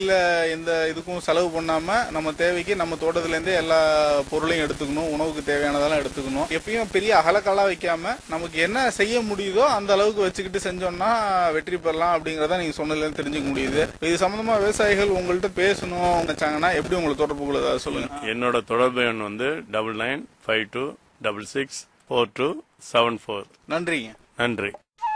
இல்ல எந்த இதுக்கும் செலவு பண்ணாம நம்ம தேவைக்கு நம்ம தோட்டத்துல இருந்தே எல்லா பொருளையும் எடுத்துக்கணும் உணவுக்கு தேவையானதெல்லாம் எடுத்துக்கணும் எப்பயும் பெரிய அகலக்காலா வைக்காம நமக்கு என்ன செய்ய முடியுதோ அந்த அளவுக்கு வச்சுக்கிட்டு செஞ்சோம்னா வெற்றி பெறலாம் அப்படிங்கறத நீங்க சொன்னதுல இருந்து தெரிஞ்சுக்க முடியுது இது சம்பந்தமா விவசாயிகள் உங்கள்ட்ட பேசணும் நினைச்சாங்கன்னா எப்படி உங்களை தொடர்பு கொள்ளுதா சொல்லுங்க என்னோட தொடர்பு எண் வந்து double nine five two double six four two seven four நன்றிங்க நன்றி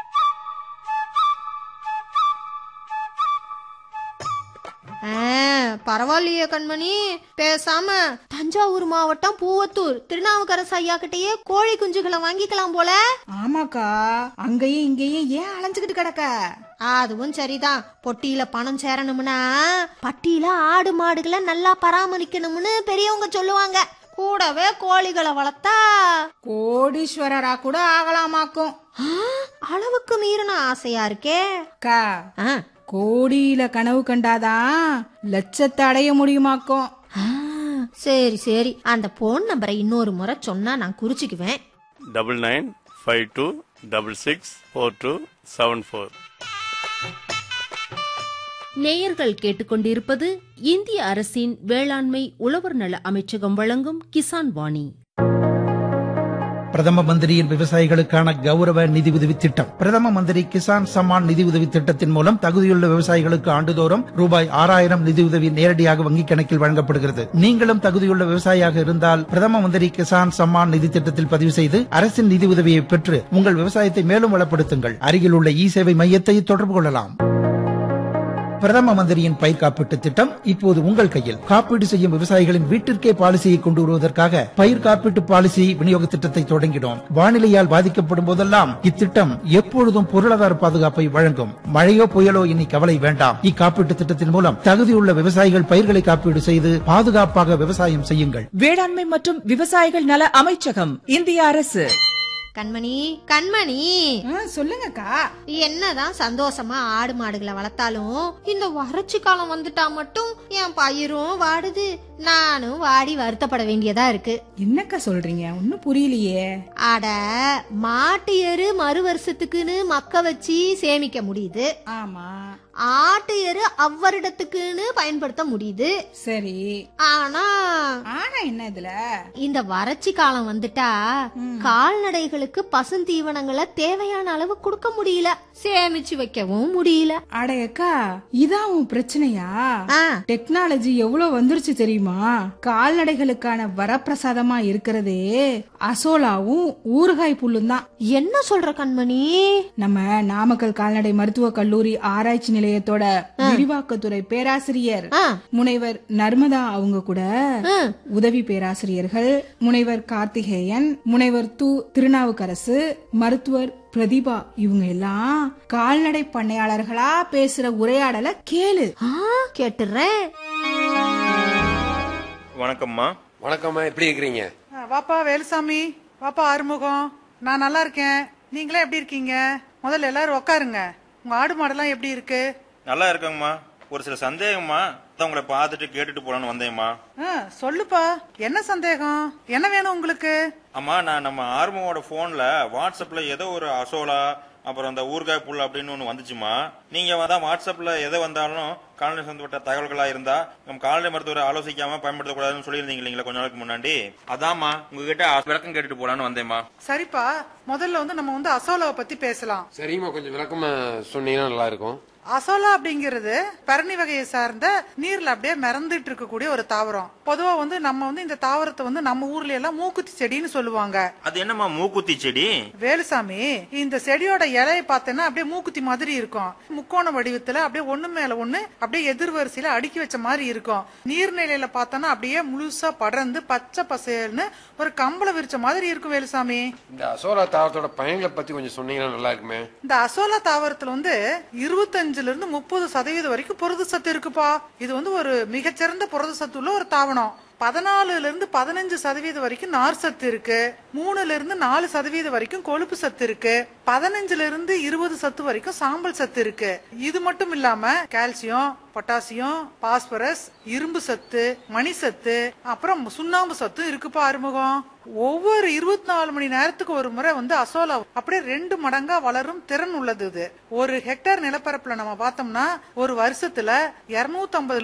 ஆ, பரவாயில்லையே கண்மணி பேசாம தஞ்சாவூர் மாவட்டம் பூவத்தூர் திருநாவுக்கரசு ஐயா கிட்டயே கோழி குஞ்சுகளை வாங்கிக்கலாம் போல ஆமாக்கா அங்கேயும் இங்கேயும் ஏன் அலைஞ்சுக்கிட்டு கிடக்க அதுவும் சரிதான் பொட்டியில பணம் சேரணும்னா பட்டியில ஆடு மாடுகளை நல்லா பராமரிக்கணும்னு பெரியவங்க சொல்லுவாங்க கூடவே கோழிகளை வளர்த்தா கோடீஸ்வரரா கூட ஆகலாமாக்கும் ஆ, அளவுக்கு மீறின ஆசையா இருக்கே அக்கா ஆ, கோடியில கனவு கண்டாதான் லட்சத்தை அடைய முடியுமாக்கும் ஆ, சரி சரி அந்த போன் நம்பரை இன்னொரு முறை சொன்னா நான் குறிச்சுக்குவேன் double nine five two double six four two seven four நேயர்கள் கேட்டுக்கொண்டிருப்பது இந்திய அரசின் வேளாண்மை உழவர் நல அமைச்சகம் வழங்கும் கிசான் வாணி பிரதம மந்திரியின் விவசாயிகளுக்கான கௌரவ நிதி உதவி திட்டம் பிரதம மந்திரி கிசான் சம்மான் நிதி உதவி திட்டத்தின் மூலம் தகுதியுள்ள விவசாயிகளுக்கு ஆண்டுதோறும் ரூபாய் ஆறாயிரம் நிதி உதவி நேரடியாக வங்கிக் கணக்கில் வழங்கப்படுகிறது நீங்களும் தகுதியுள்ள விவசாயியாக இருந்தால் பிரதம மந்திரி கிசான் சம்மான் நிதி திட்டத்தில் பதிவு செய்து அரசின் நிதி உதவியை பெற்று உங்கள் விவசாயத்தை மேலும் வளப்படுத்துங்கள் அருகில் உள்ள இ சேவை மையத்தை தொடர்பு கொள்ளலாம் பிரதம மந்திரியின் பயிர் காப்பீட்டு திட்டம் இப்போது உங்கள் கையில் காப்பீடு செய்யும் விவசாயிகளின் வீட்டிற்கே பாலிசியை கொண்டு வருவதற்காக பயிர் காப்பீட்டு பாலிசி விநியோக திட்டத்தை தொடங்கினோம் வானிலையால் பாதிக்கப்படும் போதெல்லாம் இத்திட்டம் எப்பொழுதும் பொருளாதார பாதுகாப்பை வழங்கும் மழையோ புயலோ இனி கவலை வேண்டாம் இக்காப்பீட்டு திட்டத்தின் மூலம் தகுதியுள்ள விவசாயிகள் பயிர்களை காப்பீடு செய்து பாதுகாப்பாக விவசாயம் செய்யுங்கள் வேளாண்மை மற்றும் விவசாயிகள் நல அமைச்சகம் இந்திய அரசு கண்மணி கண்மணி ஆ, சொல்லுங்கக்கா என்னதான் சந்தோஷமா ஆடு மாடுகளை வளர்த்தாலும் இந்த வறட்சி காலம் வந்துட்டா மட்டும் என் பயிரும் வாடுது நானும் வாடி வருத்தப்பட வேண்டியதா இருக்கு என்னக்கா சொல்றீங்க ஒன்னும் புரியலையே அட மாட்டு எரு மறு வருஷத்துக்குன்னு மக்க வச்சு சேமிக்க முடியுது ஆமா ஆட்டு எரு அவ்வருடத்துக்குன்னு பயன்படுத்த முடியுது சரி ஆனா ஆனா என்ன இதுல இந்த வறட்சி காலம் வந்துட்டா கால்நடைகளுக்கு பசுந்தீவனங்களை தேவையான அளவு கொடுக்க முடியல சேமிச்சு வைக்கவும் முடியல அடையக்கா இதான் உன் பிரச்சனையா ஆ, டெக்னாலஜி எவ்வளவு வந்துருச்சு தெரியுமா கால்நடைகளுக்கான வரப்பிரசாதமா இருக்கிறதே அசோலாவும் ஊறுகாய் புல்லும் தான் என்ன சொல்ற கண்மணி நம்ம நாமக்கல் கால்நடை மருத்துவக் கல்லூரி ஆராய்ச்சி நிலையத்தோட விரிவாக்கத்துறை பேராசிரியர் ஆ, முனைவர் நர்மதா அவங்க கூட ஆ, உதவி பேராசிரியர்கள் முனைவர் கார்த்திகேயன் முனைவர் து திருநாவுக்கரசு மருத்துவர் பிரதிபா இவங்க எல்லாம் கால்நடை பண்ணையாளர்களா பேசுற உரையாடலை கேளு ஆ, கேட்டுறேன் வணக்கம்மா வணக்கம்மா எப்படி இருக்கிறீங்க வாப்பா வேலுசாமி வாப்பா ஆறுமுகம் நான் நல்லா இருக்கேன் நீங்களே எப்படி இருக்கீங்க முதல்ல எல்லாரும் உட்காருங்க உங்க ஆடு மாடெல்லாம் எப்படி இருக்கு நல்லா இருக்கேங்கம்மா ஒரு சில சந்தேகம்மா அதான் உங்களை பார்த்துட்டு கேட்டுட்டு போலான்னு வந்தேம்மா ஆ, சொல்லுப்பா என்ன சந்தேகம் என்ன வேணும் உங்களுக்கு அம்மா நான் நம்ம ஆர்மோட போன்ல வாட்ஸ்அப்ல ஏதோ ஒரு அசோலா அப்புறம் அந்த ஊறுகாய் புல் அப்படின்னு ஒன்று வந்துச்சுமா நீங்க தான் வாட்ஸ்அப்ல எதை வந்தாலும் கால்நடை சம்பந்தப்பட்ட தகவல்களா இருந்தா நம்ம கால்நடை மருத்துவரை ஆலோசிக்காம பயன்படுத்தக்கூடாதுன்னு சொல்லியிருந்தீங்க இல்லைங்களா கொஞ்ச நாளுக்கு முன்னாடி அதாம்மா உங்ககிட்ட விளக்கம் கேட்டுட்டு போலான்னு வந்தேம்மா சரிப்பா முதல்ல வந்து நம்ம வந்து அசோலாவை பத்தி பேசலாம் சரிம்மா கொஞ்சம் விளக்கமா சொன்னீங்கன்னா நல்லா இருக்கும் அசோலா அப்படிங்கிறது பரணி வகையை சார்ந்த நீர்ல அப்படியே மிதந்துட்டு இருக்கக்கூடிய ஒரு தாவரம் பொதுவா வந்து நம்ம வந்து இந்த தாவரத்தை வந்து நம்ம ஊர்ல எல்லாம் மூக்குத்தி செடின்னு சொல்லுவாங்க அது என்னம்மா மூக்குத்தி செடி வேலுசாமி இந்த செடியோட இலையை பார்த்தேன்னா அப்படியே மூக்குத்தி மாதிரி இருக்கும் முக்கோண வடிவத்துல அப்படியே ஒண்ணு மேல ஒண்ணு அப்படியே எதிர்வரிசையில அடுக்கி வச்ச மாதிரி இருக்கும் நீர்நிலையில பார்த்தோன்னா அப்படியே முழுசா படர்ந்து பச்சை பசேல்னு ஒரு கம்பள விரிச்ச மாதிரி இருக்கும் வேலுசாமி இந்த அசோலா தாவரத்தோட பயன்களை பத்தி கொஞ்சம் சொன்னீங்கன்னா நல்லா இருக்குமே இந்த அசோலா தாவரத்துல வந்து இருபத்தஞ்சுல இருந்து முப்பது சதவீதம் வரைக்கும் புரத சத்து இருக்குப்பா இது வந்து ஒரு மிகச்சிறந்த புரத சத்து உள்ள ஒரு தாவரம் பதினாலுல இருந்து பதினஞ்சு சதவீதம் வரைக்கும் நார் சத்து இருக்கு மூணுல இருந்து நாலு சதவீதம் வரைக்கும் கொழுப்பு சத்து இருக்கு பதினஞ்சுல இருந்து இருபது சத்து வரைக்கும் சாம்பல் சத்து இருக்கு இது மட்டும் இல்லாம கால்சியம் பொட்டாசியம் பாஸ்பரஸ் இரும்பு சத்து மணி சத்து அப்புறம் சுண்ணாம்பு சத்து இருக்குப்பா அறிமுகம் ஒவ்வொரு இருபத்தி நாலு மணி நேரத்துக்கு ஒரு முறை வந்து அசோலா அப்படியே ரெண்டு மடங்கா வளரும் திறன் உள்ளது இது ஒரு ஹெக்டேர் நிலப்பரப்புல நம்ம பார்த்தோம்னா ஒரு வருஷத்துல இருநூத்தி